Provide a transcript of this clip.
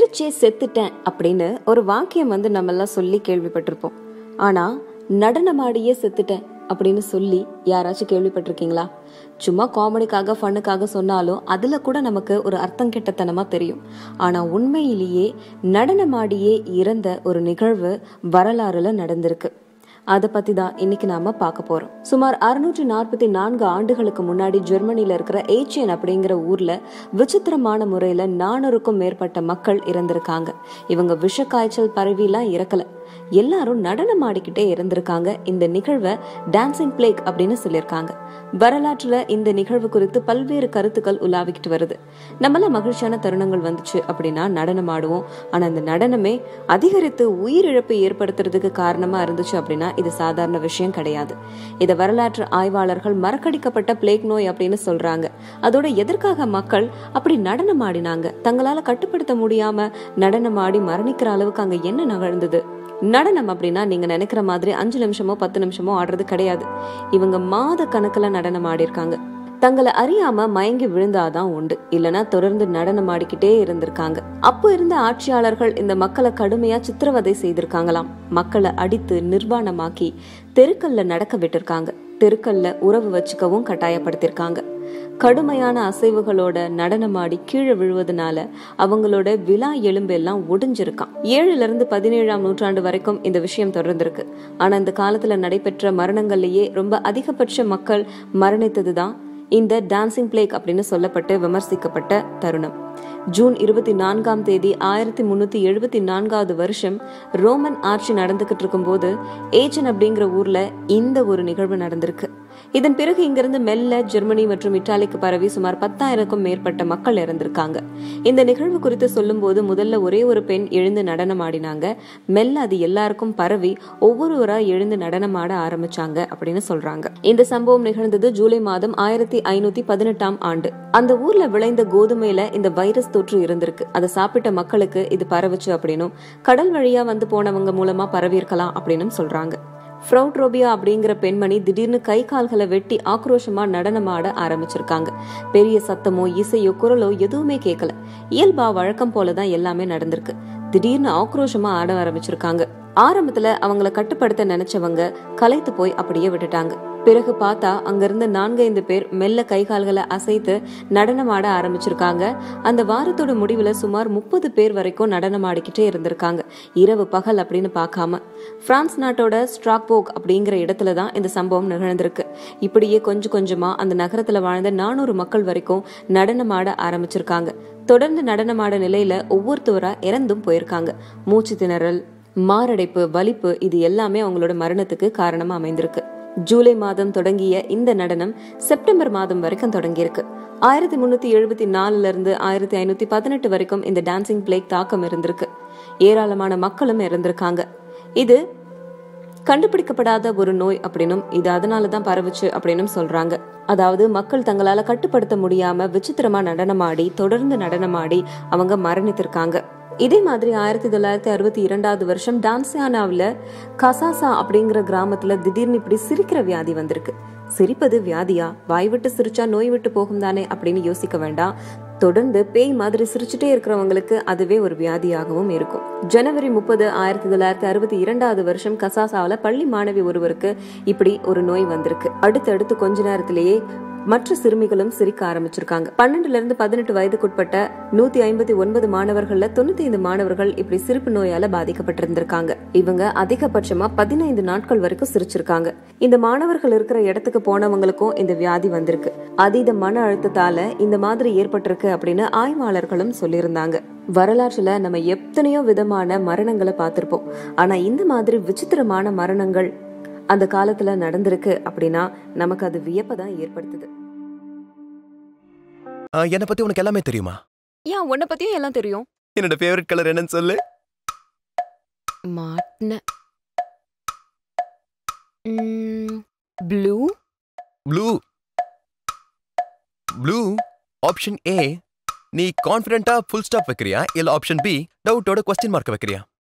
சிரிச்சே செத்துட்டேன் அப்படின்னு ஒரு வாக்கியம் வந்து நம்ம எல்லாம் சொல்லி கேள்விப்பட்டிருப்போம் ஆனா நடனமாடியே செத்துட்டேன் அப்படின்னு சொல்லி யாராச்சும் கேள்விப்பட்டிருக்கீங்களா சும்மா காமெடிக்காக ஃபண்ணுக்காக சொன்னாலும் அதுல கூட நமக்கு ஒரு அர்த்தம் கெட்டத்தனமா தெரியும் ஆனா உண்மையிலேயே நடனமாடியே இறந்த ஒரு நிகழ்வு வரலாறுல நடந்திருக்கு அதை பத்தி தான் இன்னைக்கு நாம பார்க்க போறோம் சுமார் அறுநூற்றி நாற்பத்தி நான்கு ஆண்டுகளுக்கு முன்னாடி ஜெர்மனில இருக்கிற ஏச்சியன் அப்படிங்கிற ஊர்ல விசித்திரமான முறையில நானூறுக்கும் மேற்பட்ட மக்கள் இறந்திருக்காங்க இவங்க விஷ காய்ச்சல் பரவிலாம் இறக்கல எல்லாரும் நடனம் ஆடிக்கிட்டே இருந்திருக்காங்க இந்த நிகழ்வை டான்சிங் பிளேக் அப்படின்னு சொல்லியிருக்காங்க வரலாற்றுல இந்த நிகழ்வு குறித்து பல்வேறு கருத்துக்கள் உலாவிக்கிட்டு வருது நம்மள மகிழ்ச்சியான தருணங்கள் வந்துச்சு அப்படின்னா நடனம் ஆடுவோம் ஆனா அந்த நடனமே அதிகரித்து உயிரிழப்பு ஏற்படுத்துறதுக்கு காரணமா இருந்துச்சு அப்படின்னா இது சாதாரண விஷயம் கிடையாது இத வரலாற்று ஆய்வாளர்கள் மறக்கடிக்கப்பட்ட பிளேக் நோய் அப்படின்னு சொல்றாங்க அதோட எதற்காக மக்கள் அப்படி நடனம் ஆடினாங்க தங்களால கட்டுப்படுத்த முடியாம நடனம் ஆடி மரணிக்கிற அளவுக்கு அங்க என்ன நிகழ்ந்தது நடனம் அப்படின்னா நீங்க நினைக்கிற மாதிரி அஞ்சு நிமிஷமோ பத்து நிமிஷமோ ஆடுறது கிடையாது இவங்க மாத கணக்குல நடனம் ஆடிருக்காங்க தங்களை அறியாம மயங்கி விழுந்தாதான் உண்டு இல்லனா தொடர்ந்து நடனம் ஆடிக்கிட்டே இருந்திருக்காங்க அப்போ இருந்த ஆட்சியாளர்கள் இந்த மக்களை கடுமையா சித்திரவதை செய்திருக்காங்களாம் மக்களை அடித்து நிர்வாணமாக்கி தெருக்கல்ல நடக்க விட்டிருக்காங்க தெருக்கல்ல உறவு வச்சுக்கவும் கட்டாயப்படுத்திருக்காங்க கடுமையான அசைவுகளோட நடனமாடி கீழே விழுவதனால அவங்களோட விழா எலும்பெல்லாம் ஒடிஞ்சிருக்கான் ஏழுல இருந்து பதினேழாம் நூற்றாண்டு வரைக்கும் இந்த விஷயம் தொடர்ந்திருக்கு ஆனா இந்த காலத்துல நடைபெற்ற மரணங்கள்லயே ரொம்ப அதிகபட்ச மக்கள் மரணித்ததுதான் இந்த டான்சிங் பிளேக் அப்படின்னு சொல்லப்பட்டு விமர்சிக்கப்பட்ட தருணம் ஜூன் இருபத்தி நான்காம் தேதி ஆயிரத்தி முன்னூத்தி எழுபத்தி நான்காவது வருஷம் ரோமன் ஆட்சி நடந்துகிட்டு இருக்கும்போது ஏஜன் அப்படிங்கிற ஊர்ல இந்த ஒரு நிகழ்வு நடந்திருக்கு இதன் பிறகு இங்கிருந்து மெல்ல ஜெர்மனி மற்றும் இத்தாலிக்கு பரவி சுமார் பத்தாயிரக்கும் மேற்பட்ட மக்கள் இறந்திருக்காங்க இந்த நிகழ்வு குறித்து சொல்லும்போது முதல்ல ஒரே ஒரு பெண் எழுந்து நடனம் ஆடினாங்க மெல்ல அது எல்லாருக்கும் பரவி ஒவ்வொருவரா எழுந்து நடனம் ஆட ஆரம்பிச்சாங்க அப்படின்னு சொல்றாங்க இந்த சம்பவம் நிகழ்ந்தது ஜூலை மாதம் ஆயிரத்தி ஐநூத்தி பதினெட்டாம் ஆண்டு அந்த ஊர்ல விளைந்த கோதுமையில இந்த வைரஸ் தொற்று இருந்திருக்கு அதை சாப்பிட்ட மக்களுக்கு இது பரவுச்சு அப்படின்னும் கடல் வழியா வந்து போனவங்க மூலமா பரவி இருக்கலாம் அப்படின்னு சொல்றாங்க ஃப்ரௌட்ரோபியா அப்படிங்கிற பெண்மணி திடீர்னு கை கால்களை வெட்டி ஆக்ரோஷமா நடனமாட ஆரம்பிச்சிருக்காங்க பெரிய சத்தமோ இசையோ குரலோ எதுவுமே கேட்கல இயல்பா வழக்கம் போலதான் எல்லாமே நடந்திருக்கு திடீர்னு ஆக்ரோஷமா ஆட ஆரம்பிச்சிருக்காங்க ஆரம்பத்துல அவங்கள கட்டுப்படுத்த நினைச்சவங்க கலைத்து போய் அப்படியே விட்டுட்டாங்க பிறகு பார்த்தா அங்கிருந்த நான்கைந்து பேர் மெல்ல கை கால்களை அசைத்து நடனம் ஆட ஆரம்பிச்சிருக்காங்க அந்த வாரத்தோட முடிவுல சுமார் முப்பது பேர் வரைக்கும் நடனம் ஆடிக்கிட்டே இருந்திருக்காங்க இரவு பகல் அப்படின்னு பார்க்காம பிரான்ஸ் நாட்டோட ஸ்ட்ராக்போக் அப்படிங்கிற இடத்துல தான் இந்த சம்பவம் நிகழ்ந்திருக்கு இப்படியே கொஞ்சம் கொஞ்சமா அந்த நகரத்துல வாழ்ந்த நானூறு மக்கள் வரைக்கும் நடனம் ஆட ஆரம்பிச்சிருக்காங்க தொடர்ந்து நடனமாட நிலையில ஒவ்வொருத்தவரா இறந்தும் போயிருக்காங்க மூச்சு திணறல் மாரடைப்பு வலிப்பு இது எல்லாமே அவங்களோட மரணத்துக்கு காரணமா அமைந்திருக்கு ஜூலை மாதம் தொடங்கிய இந்த நடனம் செப்டம்பர் மாதம் வரைக்கும் தொடங்கியிருக்கு ஆயிரத்தி முன்னூத்தி எழுபத்தி நாலுல இருந்து ஆயிரத்தி ஐநூத்தி பதினெட்டு வரைக்கும் இந்த டான்சிங் பிளேக் தாக்கம் இருந்திருக்கு ஏராளமான மக்களும் இறந்திருக்காங்க இது கண்டுபிடிக்கப்படாத ஒரு நோய் அப்படின்னும் இது அதனாலதான் பரவுச்சு அப்படின்னும் சொல்றாங்க அதாவது மக்கள் தங்களால கட்டுப்படுத்த முடியாம விசித்திரமா நடனமாடி தொடர்ந்து நடனமாடி அவங்க மரணித்திருக்காங்க இதே மாதிரி ஆயிரத்தி தொள்ளாயிரத்தி அறுபத்தி இரண்டாவது வருஷம் டான்சியானாவில் கசாசா அப்படிங்கிற கிராமத்துல திடீர்னு இப்படி சிரிக்கிற வியாதி வந்திருக்கு சிரிப்பது வியாதியா வாய் விட்டு சிரிச்சா நோய் விட்டு போகும் தானே அப்படின்னு யோசிக்க வேண்டாம் தொடர்ந்து பேய் மாதிரி சிரிச்சுட்டே இருக்கிறவங்களுக்கு அதுவே ஒரு வியாதியாகவும் இருக்கும் ஜனவரி முப்பது ஆயிரத்தி தொள்ளாயிரத்தி அறுபத்தி இரண்டாவது வருஷம் கசாசாவில பள்ளி மாணவி ஒருவருக்கு இப்படி ஒரு நோய் வந்திருக்கு அடுத்தடுத்து கொஞ்ச நேரத்திலேயே மற்ற சிறுமிகளும் சிரிக்க ஆரம்பிச்சிருக்காங்க பன்னெண்டுல இருந்து பதினெட்டு வயதுக்குட்பட்ட நூத்தி ஐம்பத்தி ஒன்பது மாணவர்கள்ல தொண்ணூத்தி ஐந்து மாணவர்கள் இப்படி சிரிப்பு நோயால பாதிக்கப்பட்டிருந்திருக்காங்க இவங்க அதிகபட்சமா பதினைந்து நாட்கள் வரைக்கும் சிரிச்சிருக்காங்க இந்த மாணவர்கள் இருக்கிற இடத்துக்கு போனவங்களுக்கும் இந்த வியாதி வந்திருக்கு அதீத மன அழுத்தத்தால இந்த மாதிரி ஏற்பட்டிருக்கு அப்படின்னு ஆய்வாளர்களும் சொல்லியிருந்தாங்க வரலாற்றுல நம்ம எத்தனையோ விதமான மரணங்களை பார்த்திருப்போம் ஆனா இந்த மாதிரி விசித்திரமான மரணங்கள் அந்த காலத்துல நடந்திருக்கு அப்படின்னா நமக்கு அது வியப்பதான் ஏற்படுத்துது ஆ, என்னை பத்தி உனக்கு எல்லாமே தெரியுமா ஏன் உன்னை பத்தியும் எல்லாம் தெரியும் என்னோட ஃபேவரட் கலர் என்னன்னு சொல்லு மாட்டின blue blue blue option A நீ கான்ஃபிடென்ட்டா ஃபுல் ஸ்டாப் வைக்கிறியா இல்ல ஆப்ஷன் பி டவுட்டோட கொஸ்டின் மார்க் வைக்கிறியா